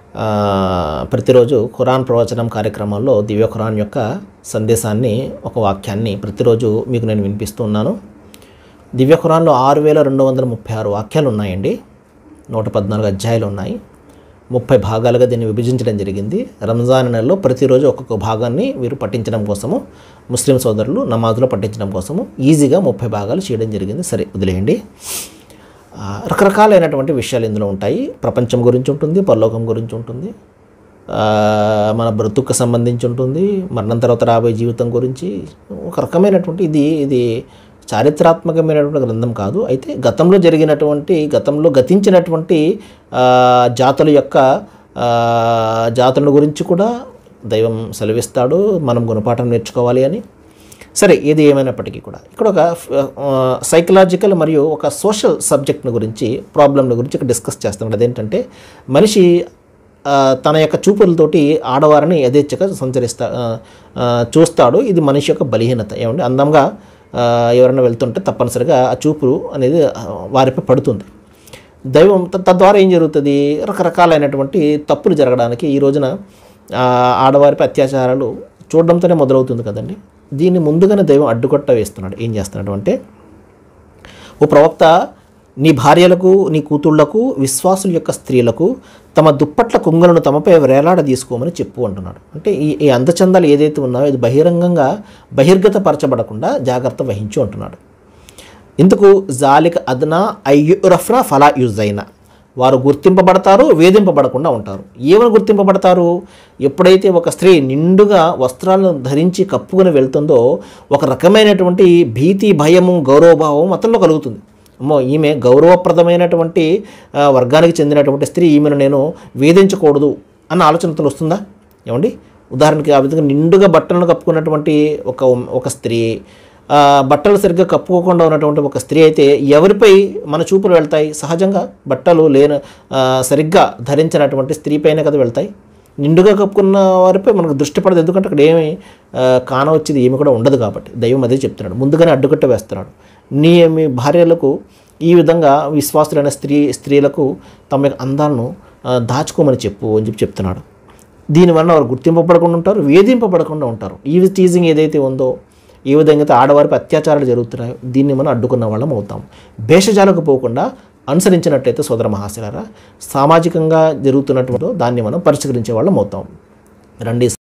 ఆ, ప్రతిరోజు ఖురాన్ ప్రవచనం కార్యక్రమంలో దివ్య ఖురాన్ యొక్క సందేశాన్ని ఒక వాక్యాన్ని ప్రతిరోజు మీకు నేను వినిపిస్తూ ఉన్నాను దివ్య ఖురాన్లో ఆరు వేల రెండు వందల ముప్పై ఆరు వాక్యాలు ఉన్నాయండి నూట పద్నాలుగు అధ్యాయాలు ఉన్నాయి ముప్పై భాగాలుగా దీన్ని విభజించడం జరిగింది రంజాన్ నెలలో ప్రతిరోజు ఒక్కొక్క భాగాన్ని వీరు పఠించడం కోసము ముస్లిం సోదరులు నమాజులో పఠించడం కోసము ఈజీగా ముప్పై భాగాలు చేయడం జరిగింది సరే వదిలేయండి ఆ, రకరకాలైనటువంటి విషయాలు ఇందులో ఉంటాయి ప్రపంచం గురించి ఉంటుంది పరలోకం గురించి ఉంటుంది ఆ, మన బ్రతుకు సంబంధించి ఉంటుంది మరణం తర్వాత రాబోయే జీవితం గురించి ఒక రకమైనటువంటి ఇది ఇది చారిత్రాత్మకమైనటువంటి గ్రంథం కాదు అయితే గతంలో జరిగినటువంటి గతంలో గతించినటువంటి ఆ, జాతుల యొక్క ఆ, జాతుల గురించి కూడా దైవం సెలవిస్తాడు మనం గుణపాఠం నేర్చుకోవాలి అని సరే ఏది ఏమైనప్పటికీ కూడా ఇక్కడ ఒక సైకలాజికల్ మరియు ఒక సోషల్ సబ్జెక్ట్ను గురించి ప్రాబ్లంల గురించి ఇక్కడ డిస్కస్ చేస్తున్నాడు అదేంటంటే మనిషి ఆ, తన యొక్క చూపులతోటి ఆడవారిని యథేచ్ఛగా సంచరిస్తా ఆ, ఆ, చూస్తాడు ఇది మనిషి యొక్క బలహీనత ఏమంటే అందంగా ఆ, ఎవరైనా వెళ్తుంటే తప్పనిసరిగా ఆ చూపు అనేది ఆ, వారిపై పడుతుంది దైవం త- తద్వారా ఏం జరుగుతుంది రకరకాలైనటువంటి తప్పులు జరగడానికి ఈ రోజున ఆ, ఆడవారిపై అత్యాచారాలు చూడడంతోనే మొదలవుతుంది కదండి దీన్ని ముందుగానే దైవం అడ్డుకట్ట వేస్తున్నాడు ఏం చేస్తున్నాడు అంటే ఓ ప్రవక్త నీ భార్యలకు నీ కూతుళ్లకు విశ్వాసుల యొక్క స్త్రీలకు తమ దుప్పట్ల కుంగలను తమపై వేలాడ తీసుకోమని చెప్పు అంటున్నాడు అంటే ఈ ఈ అందచందాలు ఏదైతే ఉన్నాయో ఇది బహిరంగంగా బహిర్గతపరచబడకుండా జాగ్రత్త వహించు అంటున్నాడు ఇందుకు జాలిక అదనా అయ్యురఫ్నా ఫలా యూజ్ అయినా వారు గుర్తింపబడతారు వేధింపబడకుండా ఉంటారు ఏమని గుర్తింపబడతారు ఎప్పుడైతే ఒక స్త్రీ నిండుగా వస్త్రాలను ధరించి కప్పుకొని వెళ్తుందో ఒక రకమైనటువంటి భీతి భయము గౌరవభావం అతనిలో కలుగుతుంది అమ్మో ఈమె గౌరవప్రదమైనటువంటి ఆ, వర్గానికి చెందినటువంటి స్త్రీ ఈమెను నేను వేధించకూడదు అన్న ఆలోచనతో వస్తుందా ఏమండి ఉదాహరణకి ఆ విధంగా నిండుగా బట్టలను కప్పుకున్నటువంటి ఒక ఒక స్త్రీ ఆ, బట్టలు సరిగ్గా కప్పుకోకుండా ఉన్నటువంటి ఒక స్త్రీ అయితే ఎవరిపై మన చూపులు వెళ్తాయి సహజంగా బట్టలు లేని ఆ, సరిగ్గా ధరించినటువంటి స్త్రీ పైన కదా వెళ్తాయి నిండుగా కప్పుకున్న వారిపై మనకు దృష్టి పడదు ఎందుకంటే అక్కడ ఏమి ఆ, కానవచ్చేది ఏమి కూడా ఉండదు కాబట్టి దైవం అదే చెప్తున్నాడు ముందుగానే అడ్డుకట్ట వేస్తున్నాడు నీ మీ భార్యలకు ఈ విధంగా విశ్వాసులైన స్త్రీ స్త్రీలకు తమ యొక్క అందాలను ఆ, దాచుకోమని చెప్పు అని చెప్పి చెప్తున్నాడు దీనివల్ల వారు గుర్తింపబడకుండా ఉంటారు వేధింపబడకుండా ఉంటారు ఈ టీజింగ్ ఏదైతే ఉందో ఏ విధంగా అయితే ఆడవారిపై అత్యాచారాలు జరుగుతున్నాయో దీన్ని మనం అడ్డుకున్న వాళ్ళం అవుతాం భేషజాలకు పోకుండా అనుసరించినట్టయితే సోదర మహాశిలారా సామాజికంగా జరుగుతున్నటువంటి దాన్ని మనం పరిష్కరించే వాళ్ళం అవుతాం రండి